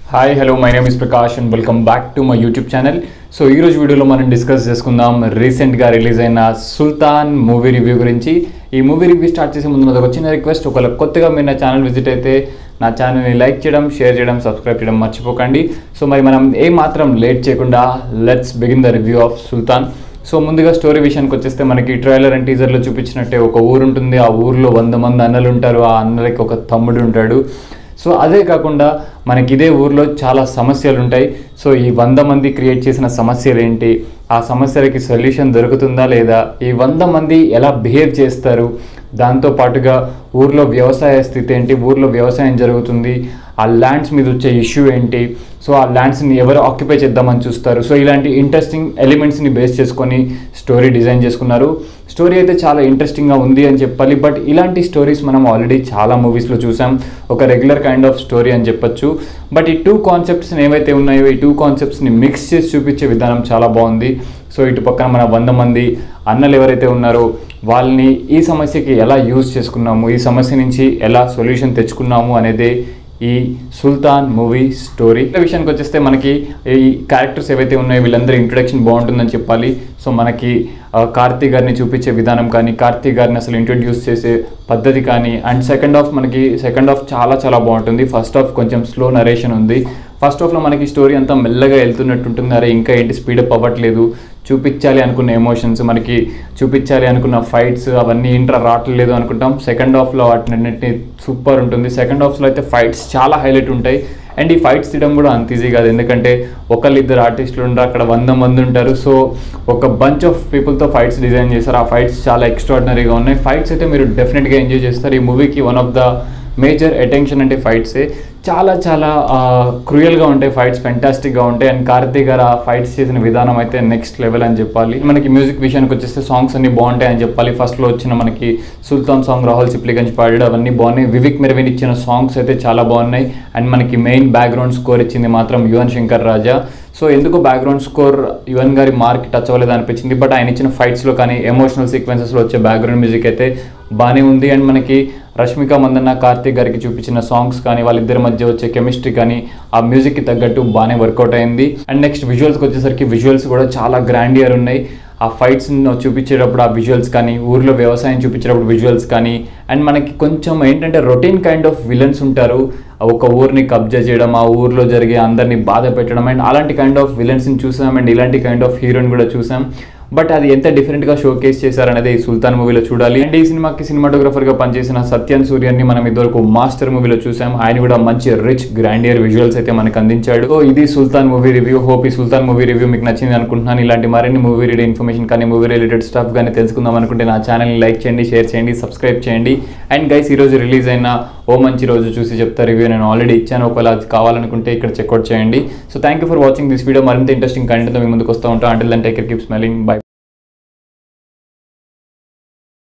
hi hello my name is Prakash and welcome back to my YouTube channel so ఈ రోజు వీడియోలో మనం discuss చేసుకుందాం రీసెంట్గా రిలీజ్ అయిన సుల్తాన్ మూవీ రివ్యూ గురించి ఈ మూవీ రివ్యూ స్టార్ట్ చేసే ముందు నాది ఒక చిన్న రిక్వెస్ట్ ఒకవేళ కొత్తగా మీరు నా ఛానల్ విజిట్ అయితే నా ఛానల్ని లైక్ చేయడం షేర్ చేయడం సబ్స్క్రైబ్ చేయడం మర్చిపోకండి సో మరి మనం ఏ మాత్రం లేట్ చేయకుండా let's begin the review of Sultan so ముందుగా స్టోరీ విషయానికి వచ్చేస్తే మనకి ట్రైలర్ అండ్ టీజర్లో చూపించినట్టే ఒక ఊరు ఉంటుంది ఆ ఊరిలో వంద మంది అన్నలు ఉంటారు ఆ అన్నలకి ఒక తమ్ముడు ఉంటాడు సో అదే కాకుండా మనకి ఇదే ఊర్లో చాలా సమస్యలు ఉంటాయి సో ఈ వంద మంది క్రియేట్ చేసిన సమస్యలు ఏంటి ఆ సమస్యలకి సొల్యూషన్ దొరుకుతుందా లేదా ఈ వంద మంది ఎలా బిహేవ్ చేస్తారు దాంతో పాటుగా ఊర్లో వ్యవసాయ స్థితి ఏంటి ఊర్లో వ్యవసాయం జరుగుతుంది ఆ ల్యాండ్స్ మీద వచ్చే ఇష్యూ ఏంటి సో ఆ ల్యాండ్స్ని ఎవరు ఆక్యుపై చేద్దామని చూస్తారు సో ఇలాంటి ఇంట్రెస్టింగ్ ఎలిమెంట్స్ని బేస్ చేసుకొని స్టోరీ డిజైన్ చేసుకున్నారు స్టోరీ అయితే చాలా ఇంట్రెస్టింగ్గా ఉంది అని చెప్పాలి బట్ ఇలాంటి స్టోరీస్ మనం ఆల్రెడీ చాలా మూవీస్లో చూసాం ఒక రెగ్యులర్ కైండ్ ఆఫ్ స్టోరీ అని చెప్పొచ్చు బట్ ఈ టూ కాన్సెప్ట్స్ని ఏవైతే ఉన్నాయో ఈ టూ కాన్సెప్ట్స్ని మిక్స్ చేసి చూపించే విధానం చాలా బాగుంది సో ఇటు పక్కన మన వంద మంది అన్నలు ఎవరైతే ఉన్నారో వాళ్ళని ఈ సమస్యకి ఎలా యూజ్ చేసుకున్నాము ఈ సమస్య నుంచి ఎలా సొల్యూషన్ తెచ్చుకున్నాము అనేది ఈ సుల్తాన్ మూవీ స్టోరీ ఈ విషయానికి వచ్చేస్తే మనకి ఈ క్యారెక్టర్స్ ఏవైతే ఉన్నాయో వీళ్ళందరూ ఇంట్రొడక్షన్ బాగుంటుందని చెప్పాలి సో మనకి ఆ, కార్తీ గారిని చూపించే విధానం కానీ కార్తీ గారిని అసలు ఇంట్రొడ్యూస్ చేసే పద్ధతి కానీ అండ్ సెకండ్ హాఫ్ మనకి సెకండ్ హాఫ్ చాలా చాలా బాగుంటుంది ఫస్ట్ హాఫ్ కొంచెం స్లో నరేషన్ ఉంది ఫస్ట్ హాఫ్లో మనకి స్టోరీ అంతా మెల్లగా వెళ్తున్నట్టు ఉంటుంది అరే ఇంకా ఏంటి స్పీడప్ అవ్వట్లేదు చూపించాలి అనుకున్న ఎమోషన్స్ మనకి చూపించాలి అనుకున్న ఫైట్స్ అవన్నీ ఇంట్రా రావట్లేదు అనుకుంటాం సెకండ్ హాఫ్లో వాటినన్నింటినీ సూపర్ ఉంటుంది సెకండ్ హాఫ్లో అయితే ఫైట్స్ చాలా హైలైట్ ఉంటాయి అండ్ ఈ ఫైట్స్ తీయడం కూడా అంత ఈజీ కాదు ఎందుకంటే ఒకళ్ళు ఇద్దరు ఆర్టిస్టులు ఉంటారు అక్కడ వంద మంది ఉంటారు సో ఒక బంచ్ ఆఫ్ పీపుల్తో ఫైట్స్ డిజైన్ చేస్తారు ఆ ఫైట్స్ చాలా ఎక్స్ట్రాడినరీగా ఉన్నాయి ఫైట్స్ అయితే మీరు డెఫినెట్గా ఎంజాయ్ చేస్తారు ఈ మూవీకి one of the major attention అంటే ఫైట్సే చాలా చాలా క్రూయల్గా ఉంటాయి ఫైట్స్ ఫెంటాస్టిక్గా ఉంటాయి అండ్ కార్తీక్ గారు ఆ ఫైట్స్ చేసిన విధానం అయితే నెక్స్ట్ లెవెల్ అని చెప్పాలి మనకి మ్యూజిక్ విషయానికి వచ్చేస్తే సాంగ్స్ అన్ని బాగుంటాయి అని చెప్పాలి ఫస్ట్లో వచ్చిన మనకి సుల్తాన్ సాంగ్ రాహుల్ సిప్లిగంజ్ పాడాడు అవన్నీ బాగున్నాయి వివిక్ మెరవిన్ ఇచ్చిన సాంగ్స్ అయితే చాలా బాగున్నాయి అండ్ మనకి మెయిన్ బ్యాక్గ్రౌండ్ స్కోర్ ఇచ్చింది మాత్రం యువన్ శంకర్ రాజా సో ఎందుకు బ్యాక్గ్రౌండ్ స్కోర్ యువన్ గారి మార్క్ టచ్ అవ్వలేదు అనిపించింది బట్ ఆయన ఇచ్చిన ఫైట్స్లో కానీ ఎమోషనల్ సీక్వెన్సెస్లో వచ్చే బ్యాక్గ్రౌండ్ మ్యూజిక్ అయితే బాగానే ఉంది అండ్ మనకి రష్మిక మందన్న కార్తీక్ గారికి చూపించిన సాంగ్స్ కానీ వాళ్ళిద్దరి మధ్య వచ్చే కెమిస్ట్రీ కానీ ఆ మ్యూజిక్కి తగ్గట్టు బాగానే వర్కౌట్ అయింది అండ్ నెక్స్ట్ విజువల్స్కి వచ్చేసరికి విజువల్స్ కూడా చాలా గ్రాండియర్ ఉన్నాయి ఆ ఫైట్స్ చూపించేటప్పుడు ఆ విజువల్స్ కానీ ఊర్లో వ్యవసాయం చూపించేటప్పుడు విజువల్స్ కానీ అండ్ మనకి కొంచెం ఏంటంటే రొటీన్ కైండ్ ఆఫ్ విలన్స్ ఉంటారు ఒక ఊరిని కబ్జా చేయడం ఆ ఊర్లో జరిగే అందరినీ బాధ పెట్టడం అండ్ అలాంటి కైండ్ ఆఫ్ విలన్స్ని చూసాం అండ్ ఇలాంటి కైండ్ ఆఫ్ హీరోని కూడా చూసాం బట్ అది ఎంత డిఫరెంట్గా షోకేస్ చేశారనేది ఈ సుల్తాన్ మూవీలో చూడాలి అండ్ ఈ సినిమాకి సినిమాటోగ్రఫర్గా పనిచేసిన సత్యన్ సూర్యన్ని మనం ఇదివరకు మాస్టర్ మూవీలో చూసాం ఆయన కూడా మంచి రిచ్ గ్రాండియర్ విజువల్స్ అయితే మనకు అందించాడు సో ఇది సుల్తాన్ మూవీ రివ్యూ హోప్ ఈ సుల్తాన్ మూవీ రివ్యూ మీకు నచ్చింది అనుకుంటున్నాను ఇలాంటి మరిన్ని మూవీ రిలేటెడ్ ఇన్ఫర్మేషన్ కానీ మూవీ రిలేటెడ్ స్టఫ్ కానీ తెలుసుకుందాం అనుకుంటే నా ఛానల్ని లైక్ చేయండి షేర్ చేయండి సబ్స్క్రైబ్ చేయండి అండ్ గైస్ ఈరోజు రిలీజ్ అయిన ఓ మంచి రోజు చూసి చెప్తా రివ్యూ నేను ఆల్రెడీ ఇచ్చాను ఒకవేళ అది కావాలనుకుంటే ఇక్కడ చెక్అవుట్ చేయండి so thank you for watching this video మరింత ఇంట్రెస్టింగ్ కంటెంట్తో మీ ముందుకు వస్తూ ఉంటాం అంటే then take keep smiling by